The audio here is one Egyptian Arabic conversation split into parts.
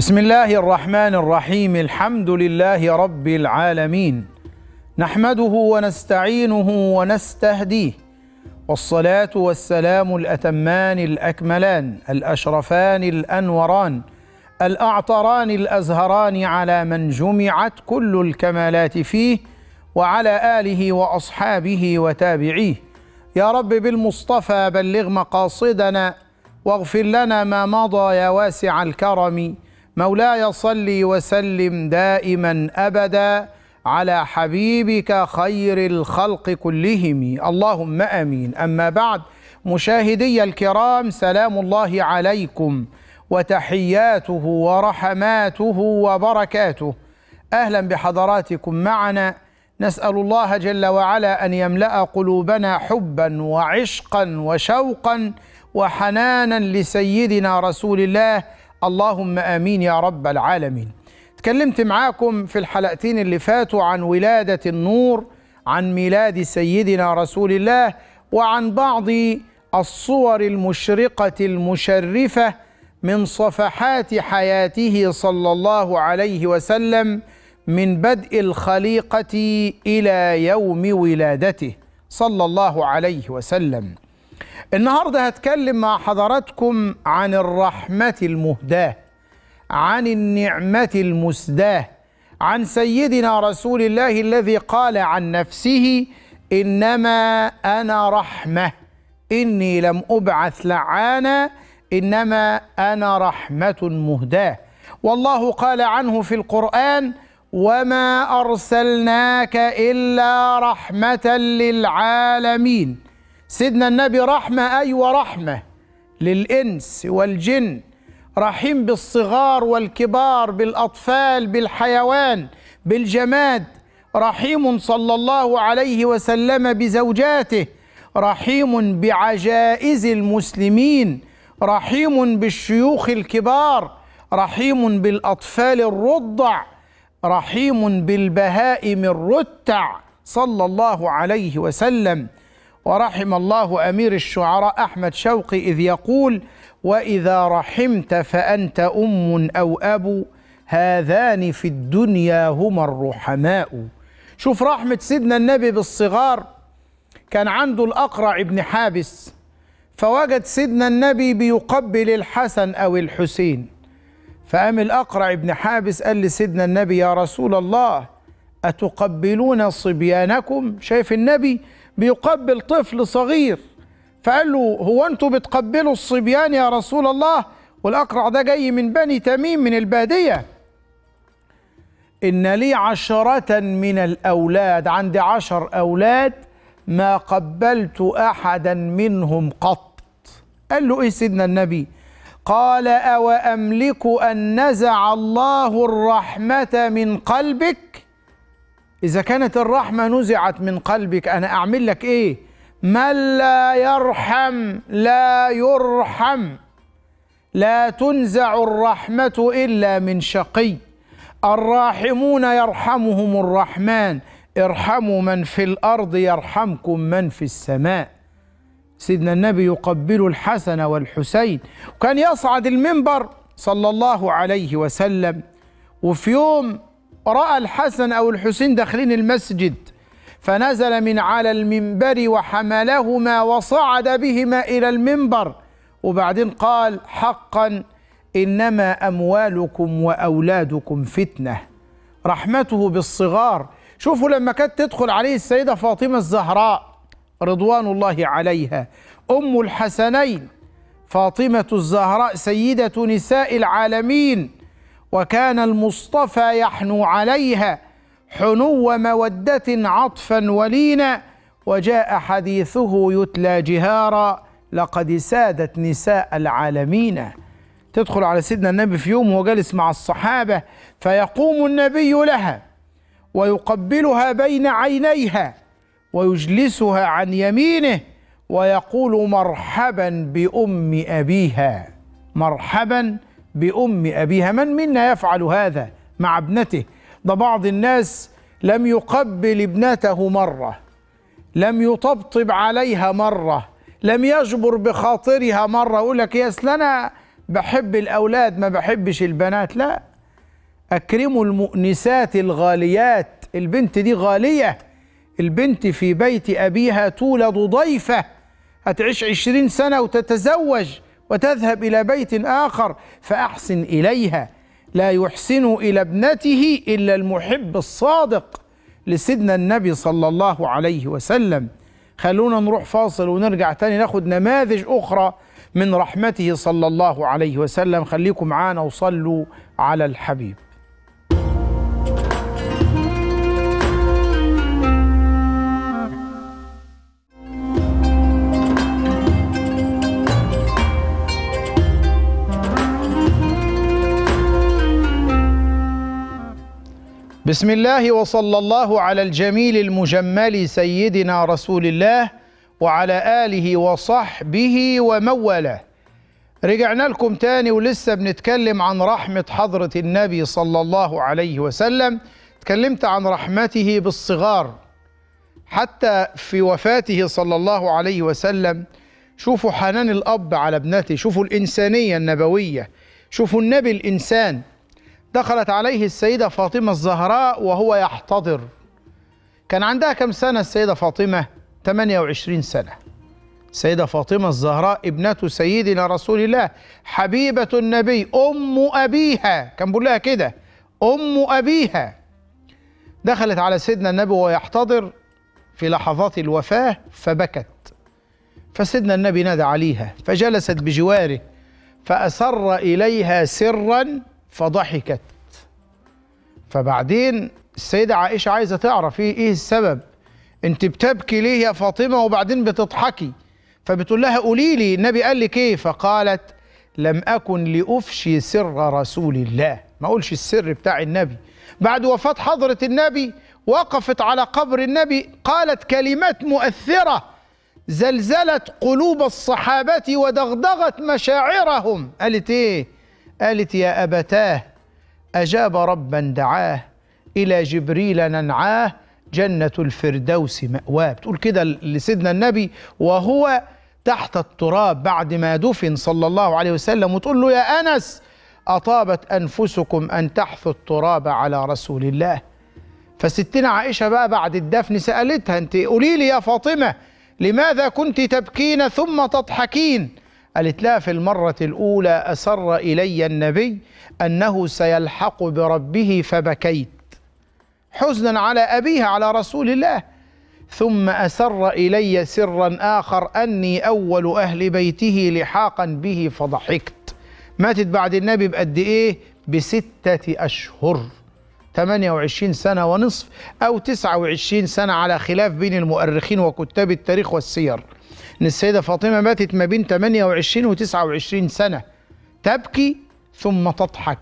بسم الله الرحمن الرحيم الحمد لله رب العالمين نحمده ونستعينه ونستهديه والصلاه والسلام الاتمان الاكملان الاشرفان الانوران الاعطران الازهران على من جمعت كل الكمالات فيه وعلى اله واصحابه وتابعيه يا رب بالمصطفى بلغ مقاصدنا واغفر لنا ما مضى يا واسع الكرم مولاي صل وسلم دائما ابدا على حبيبك خير الخلق كلهم اللهم امين اما بعد مشاهدي الكرام سلام الله عليكم وتحياته ورحماته وبركاته اهلا بحضراتكم معنا نسال الله جل وعلا ان يملا قلوبنا حبا وعشقا وشوقا وحنانا لسيدنا رسول الله اللهم امين يا رب العالمين تكلمت معاكم في الحلقتين اللي فاتوا عن ولاده النور عن ميلاد سيدنا رسول الله وعن بعض الصور المشرقه المشرفه من صفحات حياته صلى الله عليه وسلم من بدء الخليقه الى يوم ولادته صلى الله عليه وسلم النهارده هتكلم مع حضراتكم عن الرحمه المهداه عن النعمه المسداه عن سيدنا رسول الله الذي قال عن نفسه انما انا رحمه اني لم ابعث لعانا انما انا رحمه مهداه والله قال عنه في القران وما ارسلناك الا رحمه للعالمين سيدنا النبي رحمه ايوه رحمه للانس والجن رحيم بالصغار والكبار بالاطفال بالحيوان بالجماد رحيم صلى الله عليه وسلم بزوجاته رحيم بعجائز المسلمين رحيم بالشيوخ الكبار رحيم بالاطفال الرضع رحيم بالبهائم الرتع صلى الله عليه وسلم ورحم الله امير الشعراء احمد شوقي اذ يقول واذا رحمت فانت ام او اب هذان في الدنيا هما الرحماء شوف رحمه سيدنا النبي بالصغار كان عنده الاقرع ابن حابس فوجد سيدنا النبي بيقبل الحسن او الحسين فقام الاقرع ابن حابس قال لسيدنا النبي يا رسول الله اتقبلون صبيانكم شايف النبي بيقبل طفل صغير فقال له هو انتوا بتقبلوا الصبيان يا رسول الله والاقرع ده جاي من بني تميم من الباديه ان لي عشره من الاولاد عندي عشر اولاد ما قبلت احدا منهم قط قال له ايه سيدنا النبي قال او املك ان نزع الله الرحمه من قلبك إذا كانت الرحمة نزعت من قلبك أنا أعمل لك إيه؟ من لا يرحم لا يرحم لا تنزع الرحمة إلا من شقي الراحمون يرحمهم الرحمن ارحموا من في الأرض يرحمكم من في السماء سيدنا النبي يقبل الحسن والحسين وكان يصعد المنبر صلى الله عليه وسلم وفي يوم راى الحسن او الحسين داخلين المسجد فنزل من على المنبر وحملهما وصعد بهما الى المنبر وبعدين قال حقا انما اموالكم واولادكم فتنه رحمته بالصغار شوفوا لما كانت تدخل عليه السيده فاطمه الزهراء رضوان الله عليها ام الحسنين فاطمه الزهراء سيده نساء العالمين وكان المصطفى يحنو عليها حنو موده عطفا ولينا وجاء حديثه يتلى جهارا لقد سادت نساء العالمين تدخل على سيدنا النبي في يوم وهو جالس مع الصحابه فيقوم النبي لها ويقبلها بين عينيها ويجلسها عن يمينه ويقول مرحبا بام ابيها مرحبا بأم أبيها من منا يفعل هذا مع ابنته ده بعض الناس لم يقبل ابنته مرة لم يطبطب عليها مرة لم يجبر بخاطرها مرة يقول لك يا أصل أنا بحب الأولاد ما بحبش البنات لا أكرموا المؤنسات الغاليات البنت دي غالية البنت في بيت أبيها تولد ضيفة هتعيش عشرين سنة وتتزوج وتذهب إلى بيت آخر فأحسن إليها لا يحسن إلى ابنته إلا المحب الصادق لسيدنا النبي صلى الله عليه وسلم خلونا نروح فاصل ونرجع تاني ناخد نماذج أخرى من رحمته صلى الله عليه وسلم خليكم معانا وصلوا على الحبيب بسم الله وصلى الله على الجميل المجمل سيدنا رسول الله وعلى آله وصحبه ومن والاه رجعنا لكم تاني ولسه بنتكلم عن رحمة حضرة النبي صلى الله عليه وسلم اتكلمت عن رحمته بالصغار حتى في وفاته صلى الله عليه وسلم شوفوا حنان الأب على ابنته شوفوا الإنسانية النبوية شوفوا النبي الإنسان دخلت عليه السيدة فاطمة الزهراء وهو يحتضر كان عندها كم سنة السيدة فاطمة 28 سنة السيدة فاطمة الزهراء ابنة سيدنا رسول الله حبيبة النبي أم أبيها كان بيقول لها كده أم أبيها دخلت على سيدنا النبي وهو يحتضر في لحظات الوفاة فبكت فسيدنا النبي نادى عليها فجلست بجواره فأسر إليها سرا فضحكت فبعدين السيدة عائشة عايزة تعرف ايه ايه السبب انت بتبكي ليه يا فاطمة وبعدين بتضحكي فبتقول لها قولي لي النبي قال لك ايه فقالت لم أكن لأفشي سر رسول الله ما أقولش السر بتاع النبي بعد وفاة حضرة النبي وقفت على قبر النبي قالت كلمات مؤثرة زلزلت قلوب الصحابة ودغدغت مشاعرهم قالت ايه قالت يا أبتاه أجاب ربا دعاه إلى جبريل ننعاه جنة الفردوس مأواه بتقول كده لسيدنا النبي وهو تحت التراب بعد ما دفن صلى الله عليه وسلم وتقول له يا أنس أطابت أنفسكم أن تحثوا التراب على رسول الله فستنا عائشة بقى بعد الدفن سألتها أنت قولي لي يا فاطمة لماذا كنت تبكين ثم تضحكين قالت لها في المرة الأولى أسر إلي النبي أنه سيلحق بربه فبكيت حزنا على أبيه على رسول الله ثم أسر إلي سرا آخر أني أول أهل بيته لحاقا به فضحكت ماتت بعد النبي بقد إيه بستة أشهر 28 سنة ونصف أو 29 سنة على خلاف بين المؤرخين وكتاب التاريخ والسير ان السيده فاطمه ماتت ما بين 28 و 29 سنه تبكي ثم تضحك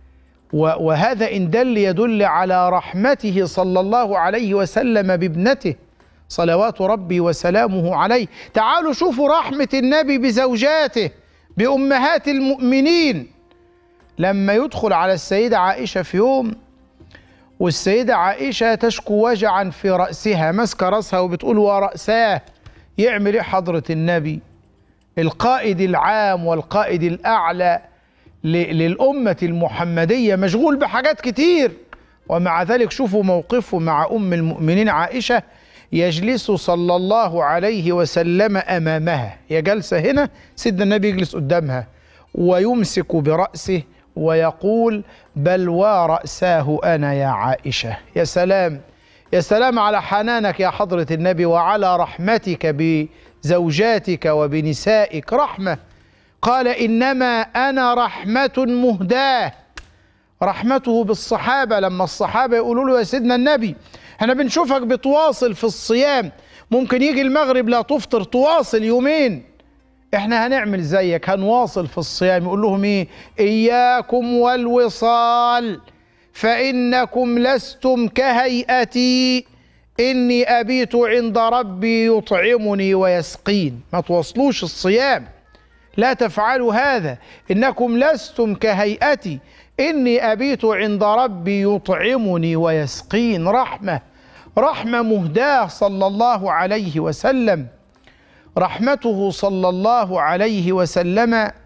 وهذا ان دل يدل على رحمته صلى الله عليه وسلم بابنته صلوات ربي وسلامه عليه تعالوا شوفوا رحمه النبي بزوجاته بامهات المؤمنين لما يدخل على السيده عائشه في يوم والسيده عائشه تشكو وجعا في راسها ماسكه راسها وبتقول وراساه يعمل ايه حضرة النبي القائد العام والقائد الأعلى للأمة المحمدية مشغول بحاجات كتير ومع ذلك شوفوا موقفه مع أم المؤمنين عائشة يجلس صلى الله عليه وسلم أمامها يا جلسة هنا سيدنا النبي يجلس قدامها ويمسك برأسه ويقول بل ورأساه أنا يا عائشة يا سلام يا سلام على حنانك يا حضرة النبي وعلى رحمتك بزوجاتك وبنسائك رحمة قال إنما أنا رحمة مهداة رحمته بالصحابة لما الصحابة يقولوا له يا سيدنا النبي احنا بنشوفك بتواصل في الصيام ممكن يجي المغرب لا تفطر تواصل يومين احنا هنعمل زيك هنواصل في الصيام يقول لهم ايه اياكم والوصال فإنكم لستم كهيئتي إني أبيت عند ربي يطعمني ويسقين ما توصلوش الصيام لا تفعلوا هذا إنكم لستم كهيئتي إني أبيت عند ربي يطعمني ويسقين رحمة رحمة مهداة صلى الله عليه وسلم رحمته صلى الله عليه وسلم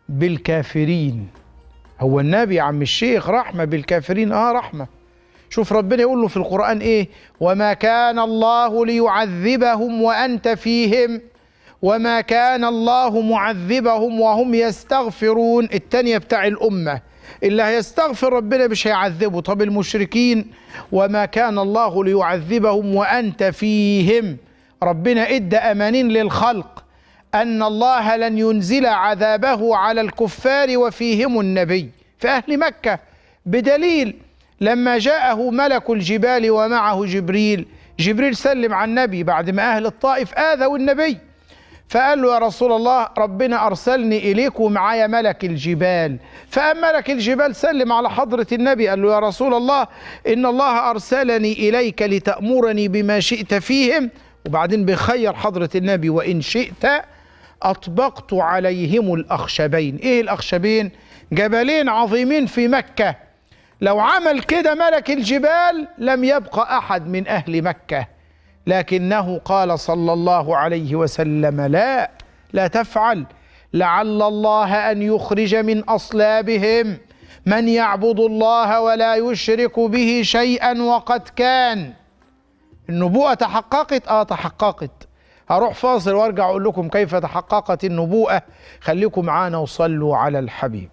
بالكافرين هو النبي يا عم الشيخ رحمة بالكافرين اه رحمة شوف ربنا يقول له في القرآن ايه وما كان الله ليعذبهم وأنت فيهم وما كان الله معذبهم وهم يستغفرون التانية بتاع الأمة اللي هيستغفر ربنا مش هيعذبه طب المشركين وما كان الله ليعذبهم وأنت فيهم ربنا ادى أمانين للخلق أن الله لن ينزل عذابه على الكفار وفيهم النبي في أهل مكة بدليل لما جاءه ملك الجبال ومعه جبريل جبريل سلم على النبي بعد ما أهل الطائف آذوا النبي فقال له يا رسول الله ربنا أرسلني إليك ومعايا ملك الجبال فأم ملك الجبال سلم على حضرة النبي قال له يا رسول الله إن الله أرسلني إليك لتأمرني بما شئت فيهم وبعدين بخير حضرة النبي وإن شئت أطبقت عليهم الأخشبين إيه الأخشبين جبلين عظيمين في مكة لو عمل كده ملك الجبال لم يبقى أحد من أهل مكة لكنه قال صلى الله عليه وسلم لا لا تفعل لعل الله ان يخرج من اصلابهم من يعبد الله ولا يشرك به شيئا وقد كان النبوءه تحققت اه تحققت هروح فاصل وارجع اقول لكم كيف تحققت النبوءه خليكم معانا وصلوا على الحبيب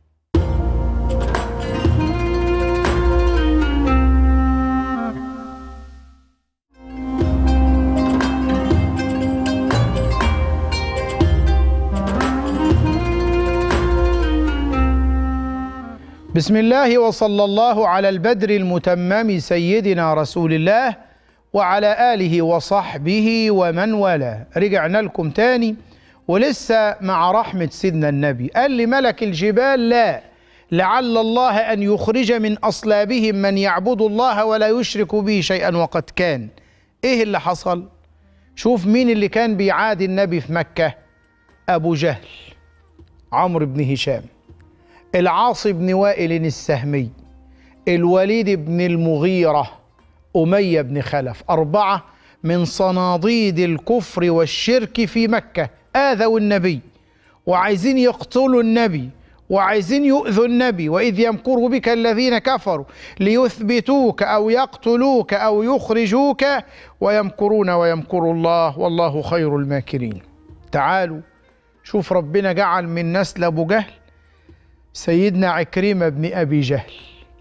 بسم الله وصلى الله على البدر المتمم سيدنا رسول الله وعلى آله وصحبه ومن والاه رجعنا لكم تاني ولسه مع رحمة سيدنا النبي قال لي ملك الجبال لا لعل الله أن يخرج من أصلابهم من يعبد الله ولا يشرك به شيئا وقد كان إيه اللي حصل شوف مين اللي كان بيعادي النبي في مكة أبو جهل عمرو بن هشام العاص بن وائل السهمي الوليد بن المغيرة أمية بن خلف أربعة من صناديد الكفر والشرك في مكة آذوا النبي وعايزين يقتلوا النبي وعايزين يؤذوا النبي وإذ يمكر بك الذين كفروا ليثبتوك أو يقتلوك أو يخرجوك ويمكرون ويمكر الله والله خير الماكرين تعالوا شوف ربنا جعل من نسل أبو جهل سيدنا عكرمة بن أبي جهل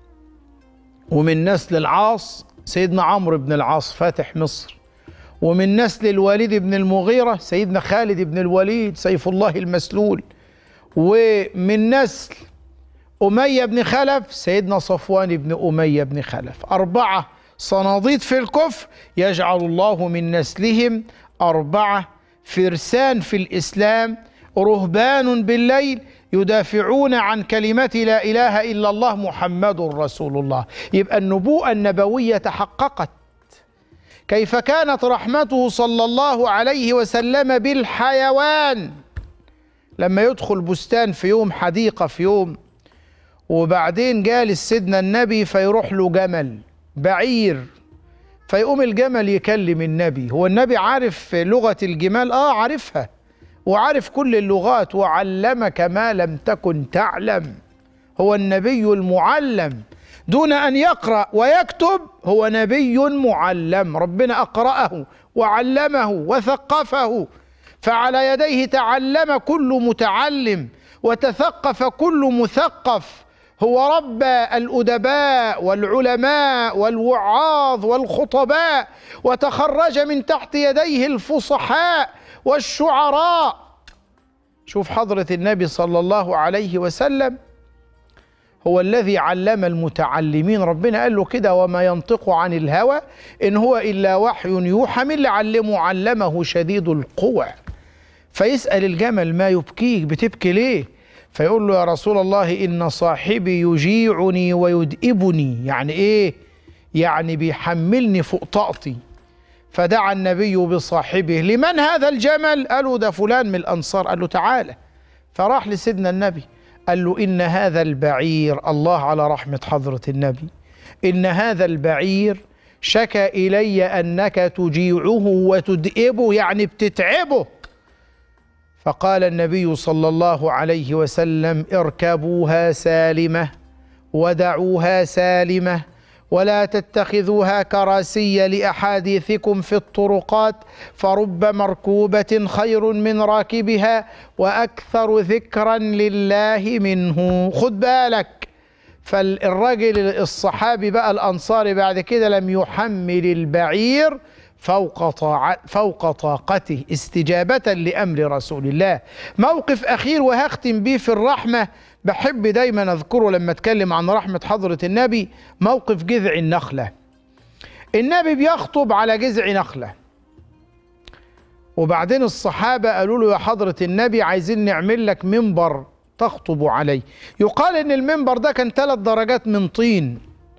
ومن نسل العاص سيدنا عمرو بن العاص فاتح مصر ومن نسل الوليد بن المغيرة سيدنا خالد بن الوليد سيف الله المسلول ومن نسل أمية بن خلف سيدنا صفوان بن أمية بن خلف أربعة صناديد في الكفر يجعل الله من نسلهم أربعة فرسان في الإسلام رهبان بالليل يدافعون عن كلمة لا إله إلا الله محمد رسول الله يبقى النبوءة النبوية تحققت كيف كانت رحمته صلى الله عليه وسلم بالحيوان لما يدخل بستان في يوم حديقة في يوم وبعدين جالس سيدنا النبي فيروح له جمل بعير فيقوم الجمل يكلم النبي هو النبي عارف لغة الجمال اه عارفها وعارف كل اللغات وعلمك ما لم تكن تعلم هو النبي المعلم دون ان يقرا ويكتب هو نبي معلم ربنا اقراه وعلمه وثقفه فعلى يديه تعلم كل متعلم وتثقف كل مثقف هو ربى الادباء والعلماء والوعاظ والخطباء وتخرج من تحت يديه الفصحاء والشعراء شوف حضرة النبي صلى الله عليه وسلم هو الذي علم المتعلمين ربنا قال له كده وما ينطق عن الهوى إن هو إلا وحي يوحى من اللي علمه علمه شديد القوى فيسأل الجمل ما يبكيك بتبكي ليه فيقول له يا رسول الله إن صاحبي يجيعني ويدئبني يعني إيه يعني بيحملني فوق طاقتي فدعا النبي بصاحبه لمن هذا الجمل قالوا ده فلان من الأنصار قال له تعالى فراح لسيدنا النبي قال له إن هذا البعير الله على رحمة حضرة النبي إن هذا البعير شكى إلي أنك تجيعه وتدئبه يعني بتتعبه فقال النبي صلى الله عليه وسلم اركبوها سالمه ودعوها سالمه ولا تتخذوها كراسي لاحاديثكم في الطرقات فرب مركوبه خير من راكبها واكثر ذكرا لله منه خد بالك فالراجل الصحابي بقى الانصاري بعد كده لم يحمل البعير فوق طاع فوق طاقته استجابة لأمر رسول الله موقف أخير وهختم بيه في الرحمة بحب دايما أذكره لما أتكلم عن رحمة حضرة النبي موقف جذع النخلة النبي بيخطب على جذع نخلة وبعدين الصحابة قالوا له يا حضرة النبي عايزين نعمل لك منبر تخطب عليه يقال ان المنبر ده كان ثلاث درجات من طين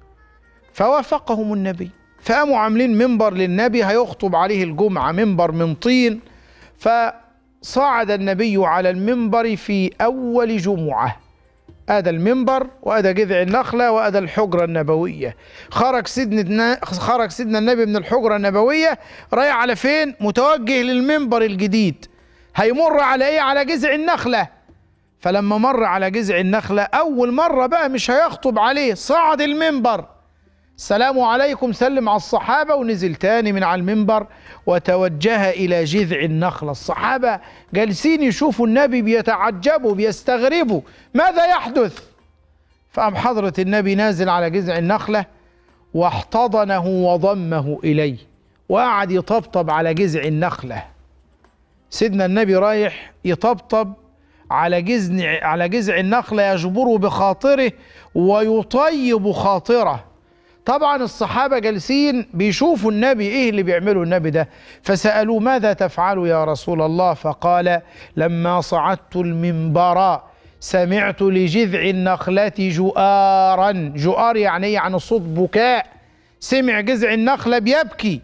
فوافقهم النبي فقاموا عاملين منبر للنبي هيخطب عليه الجمعة منبر من طين فصعد النبي على المنبر في أول جمعة هذا المنبر وهذا جذع النخلة وهذا الحجرة النبوية خرج سيدنا خرج سيدنا النبي من الحجرة النبوية رايح على فين متوجه للمنبر الجديد هيمر على ايه على جذع النخلة فلما مر على جذع النخلة أول مرة بقى مش هيخطب عليه صعد المنبر السلام عليكم سلم على الصحابة ونزل تاني من على المنبر وتوجه إلى جذع النخلة الصحابة جالسين يشوفوا النبي بيتعجبوا بيستغربوا ماذا يحدث فقام حضرة النبي نازل على جذع النخلة واحتضنه وضمه إليه وقعد يطبطب على جذع النخلة سيدنا النبي رايح يطبطب على جذع على جذع النخلة يجبره بخاطره ويطيب خاطره طبعا الصحابة جالسين بيشوفوا النبي ايه اللي بيعمله النبي ده فسألوه ماذا تفعل يا رسول الله فقال لما صعدت المنبر سمعت لجذع النخلة جؤارا جؤار يعني يعني صوت بكاء سمع جذع النخلة بيبكي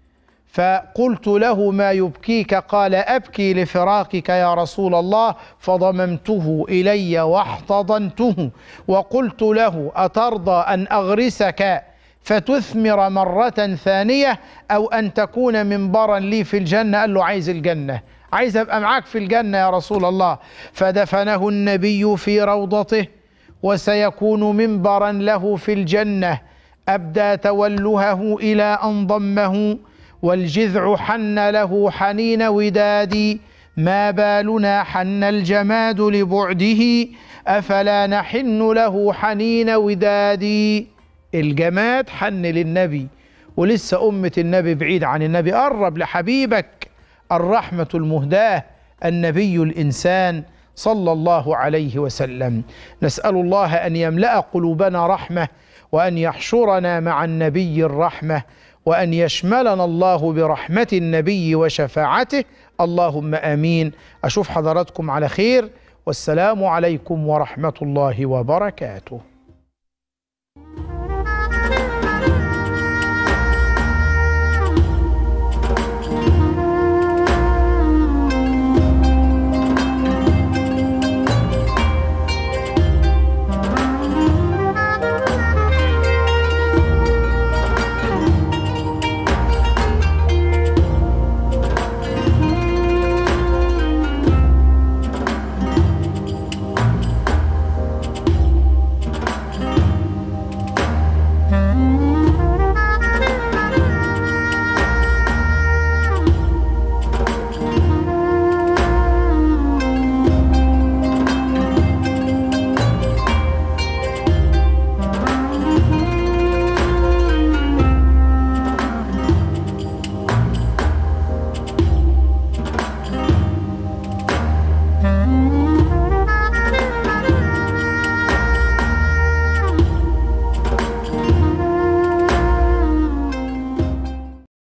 فقلت له ما يبكيك قال أبكي لفراقك يا رسول الله فضممته إلي واحتضنته وقلت له أترضى أن أغرسك فتثمر مرة ثانية أو أن تكون منبرا لي في الجنة قال له عايز الجنة عايز أبقى معاك في الجنة يا رسول الله فدفنه النبي في روضته وسيكون منبرا له في الجنة أبدى تولهه إلى أن ضمه والجذع حن له حنين ودادي ما بالنا حن الجماد لبعده افلا نحن له حنين ودادي الجماد حن للنبي ولسه امه النبي بعيد عن النبي قرب لحبيبك الرحمه المهداه النبي الانسان صلى الله عليه وسلم نسال الله ان يملا قلوبنا رحمه وان يحشرنا مع النبي الرحمه وان يشملنا الله برحمه النبي وشفاعته اللهم امين اشوف حضراتكم على خير والسلام عليكم ورحمه الله وبركاته